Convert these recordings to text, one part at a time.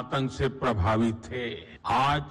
आतंक से प्रभावित थे आज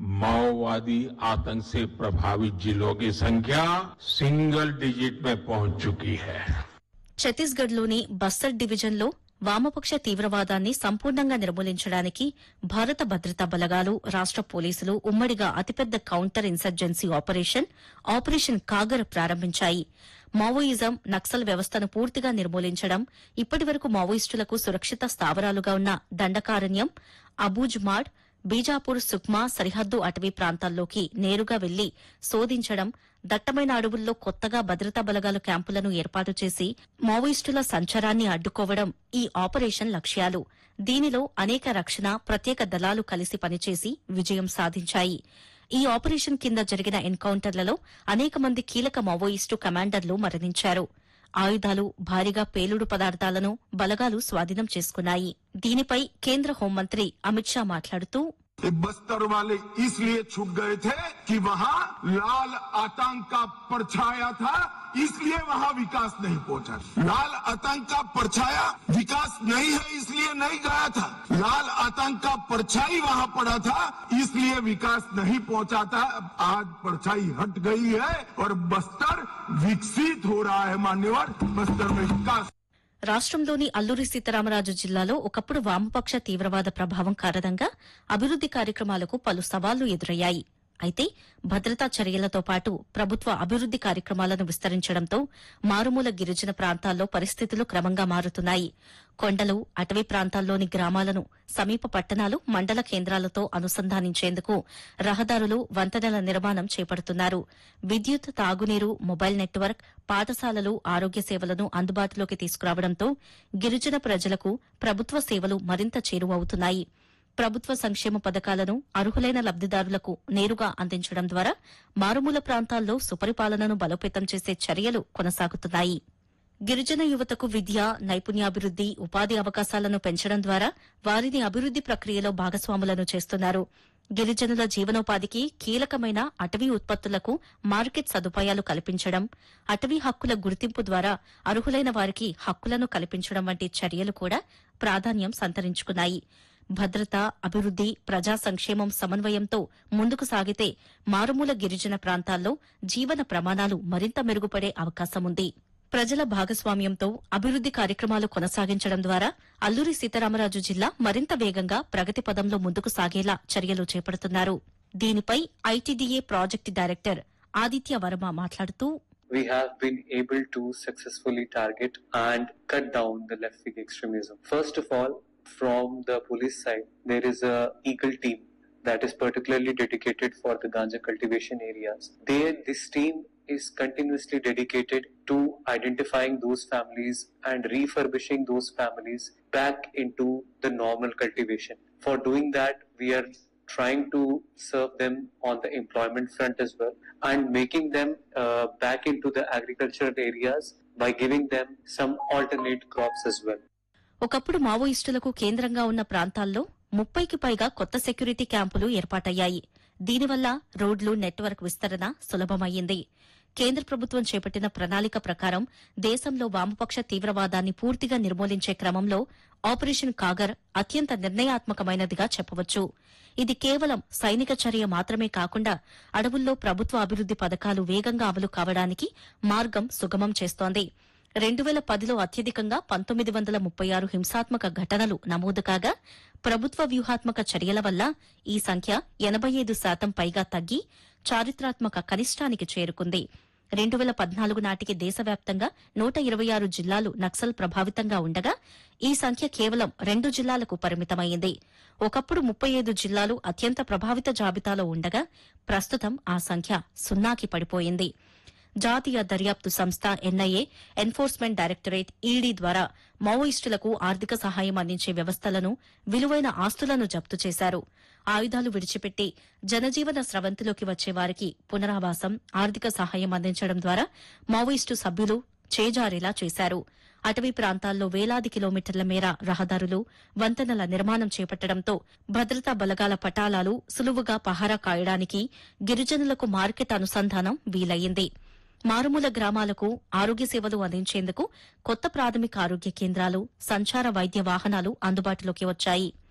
माओवादी आतंक से प्रभावित जिलों की संख्या सिंगल डिजिट में पहुंच चुकी है ఛత్తీస్గఢ్లోని బస్తర్ డివిజన్లో వామపక్ష తీవ్రవాదాన్ని సంపూర్ణంగా నిర్మూలించడానికి భారత భద్రతా బలగాలు రాష్ట పోలీసులు ఉమ్మడిగా అతిపెద్ద counter insurgency operation operation Kagar ప్రారంభించాయి మావోయిజం నక్సల్ వ్యవస్థను పూర్తిగా నిర్మూలించడం ఇప్పటివరకు మావోయిస్టులకు సురక్షిత స్థావరాలుగా ఉన్న దండకారణ్యం అబూజ్మాడ్ బీజాపూర్ సుక్మా సరిహద్దు అటవీ ప్రాంతాల్లోకి నేరుగా వెళ్లి శోధించడం దట్టమైన అడవుల్లో కొత్తగా భద్రతా బలగాలు క్యాంపులను ఏర్పాటు చేసి మావోయిస్టుల సంచారాన్ని అడ్డుకోవడం ఈ ఆపరేషన్ లక్ష్యాలు దీనిలో అనేక రక్షణ ప్రత్యేక దళాలు కలిసి పనిచేసి విజయం సాధించాయి ఈ ఆపరేషన్ కింద జరిగిన ఎన్కౌంటర్లలో అనేక మంది కీలక మావోయిస్టు కమాండర్లు మరణించారు ఆయుధాలు భారీగా పేలుడు పదార్థాలను బలగాలు స్వాధీనం చేసుకున్నాయి దీనిపై కేంద్ర హోంమంత్రి అమిత్ షా మాట్లాడుతూ ये बस्तर वाले इसलिए छूट गए थे कि वहाँ लाल आतंक का परछाया था इसलिए वहाँ विकास नहीं पहुंचा लाल आतंक का परछाया विकास नहीं है इसलिए नहीं गया था लाल आतंक का परछाई वहाँ पड़ा था इसलिए विकास नहीं पहुंचा था आज परछाई हट गई है और बस्तर विकसित हो रहा है मान्यवर बस्तर में विकास రాష్ట్రంలోని అల్లూరి సీతారామరాజు జిల్లాలో ఒకప్పుడు వామపక్ష తీవ్రవాద ప్రభావం కారణంగా అభివృద్ది కార్యక్రమాలకు పలు సవాళ్లు ఎదురయ్యాయి అయితే భద్రతా చర్యలతో పాటు ప్రభుత్వ అభివృద్ది కార్యక్రమాలను విస్తరించడంతో మారుమూల గిరిజన ప్రాంతాల్లో పరిస్థితులు క్రమంగా మారుతున్నాయి కొండలు అటవీ ప్రాంతాల్లోని గ్రామాలను సమీప పట్టణాలు మండల కేంద్రాలతో అనుసంధానించేందుకు రహదారులు వంతెనల నిర్మాణం చేపడుతున్నారు విద్యుత్ తాగునీరు మొబైల్ నెట్వర్క్ పాఠశాలలు ఆరోగ్య సేవలను అందుబాటులోకి తీసుకురావడంతో గిరిజన ప్రజలకు ప్రభుత్వ సేవలు మరింత చేరువవుతున్నాయి ప్రభుత్వ సంక్షేమ పథకాలను అర్హులైన లబ్దిదారులకు నేరుగా అందించడం ద్వారా మారుమూల ప్రాంతాల్లో సుపరిపాలనను బలోపేతం చేసే చర్యలు కొనసాగుతున్నాయి గిరిజన యువతకు విద్య నైపుణ్యాభివృద్ది ఉపాధి అవకాశాలను పెంచడం ద్వారా వారిని అభివృద్ది ప్రక్రియలో భాగస్వాములను చేస్తున్నారు గిరిజనుల జీవనోపాధికి కీలకమైన అటవీ ఉత్పత్తులకు మార్కెట్ సదుపాయాలు కల్పించడం అటవీ హక్కుల గుర్తింపు ద్వారా అర్హులైన వారికి హక్కులను కల్పించడం వంటి చర్యలు కూడా ప్రాధాన్యం సంతరించుకున్నాయి భద్రత అభివృద్ది ప్రజా సంక్షేమం సమన్వయంతో ముందుకు సాగితే మారుమూల గిరిజన ప్రాంతాల్లో జీవన ప్రమాణాలు మరింత మెరుగుపడే అవకాశముంది ప్రజల భాగస్వామ్యంతో అభివృద్ది కార్యక్రమాలు కొనసాగించడం ద్వారా అల్లూరి సీతారామరాజు జిల్లా మరింత వేగంగా ప్రగతి పదంలో ముందుకు సాగేలా చర్యలు చేపడుతున్నారు దీనిపై ITDA project director Aditya Varma మాట్లాడుతూ we have been able to successfully target and cut down the left wing extremism. First of all, from the police side, there is a Eagle team that is particularly dedicated for the ganja cultivation areas. There, this team is continuously dedicated to identifying those families and refurbishing those families back into the normal cultivation. For doing that, we are trying to serve them on the employment front as well and making them uh, back into the agricultural areas by giving them some alternate crops as well. ఒకప్పుడు మావోయిస్టులకు కేంద్రంగా ఉన్న ప్రాంతాల్లో ముప్పైకి పైగా కొత్త security క్యాంపులు ఏర్పాటయ్యాయి దీనివల్ల రోడ్లు నెట్వర్క్ విస్తరణ సులభమయ్యింది కేంద్ర ప్రభుత్వం చేపట్టిన ప్రణాళిక ప్రకారం దేశంలో వామపక్ష తీవ్రవాదాన్ని పూర్తిగా నిర్మూలించే క్రమంలో ఆపరేషన్ కాగర్ అత్యంత నిర్ణయాత్మకమైనదిగా చెప్పవచ్చు ఇది కేవలం సైనిక చర్య మాత్రమే కాకుండా అడవుల్లో ప్రభుత్వ అభివృద్ది పథకాలు వేగంగా అమలు కావడానికి మార్గం సుగమం చేస్తోంది రెండు వేల పదిలో అత్యధికంగా పంతొమ్మిది వందల ముప్పై ఆరు హింసాత్మక ఘటనలు నమోదు కాగా ప్రభుత్వ వ్యూహాత్మక చర్యల వల్ల ఈ సంఖ్య ఎనబై ఐదు శాతం పైగా తగ్గి చారిత్రాత్మక కనిష్టానికి చేరుకుంది రెండు వేల పద్నాలుగు నాటికి దేశవ్యాప్తంగా నూట ఇరవై ఆరు జిల్లాలు నక్సల్ ప్రభావితంగా ఉండగా ఈ సంఖ్య కేవలం రెండు జిల్లాలకు పరిమితమైంది ఒకప్పుడు ముప్పై ఐదు జిల్లాలు అత్యంత ప్రభావిత జాబితాలో ఉండగా ప్రస్తుతం ఆ సంఖ్య సున్నాకి పడిపోయింది జాతీయ దర్యాప్తు సంస్థ ఎన్ఐఏ ఎన్ఫోర్స్మెంట్ డైరెక్టరేట్ ఈడీ ద్వారా మావోయిస్టులకు ఆర్థిక సహాయం అందించే వ్యవస్థలను విలువైన ఆస్తులను జప్తు చేశారు ఆయుధాలు విడిచిపెట్టి జనజీవన స్రవంతిలోకి వచ్చే వారికి పునరావాసం ఆర్థిక సహాయం అందించడం ద్వారా మావోయిస్టు సభ్యులు చేజారేలా చేశారు అటవీ ప్రాంతాల్లో వేలాది కిలోమీటర్ల మేర రహదారులు వంతెనల నిర్మాణం చేపట్టడంతో భద్రతా బలగాల పటాలాలు సులువుగా పహారా కాయడానికి గిరిజనులకు మార్కెట్ అనుసంధానం వీలయ్యింది మారుమూల గ్రామాలకు ఆరోగ్య సేవలు అందించేందుకు కొత్త ప్రాథమిక ఆరోగ్య కేంద్రాలు సంచార వైద్య వాహనాలు అందుబాటులోకి వచ్చాయి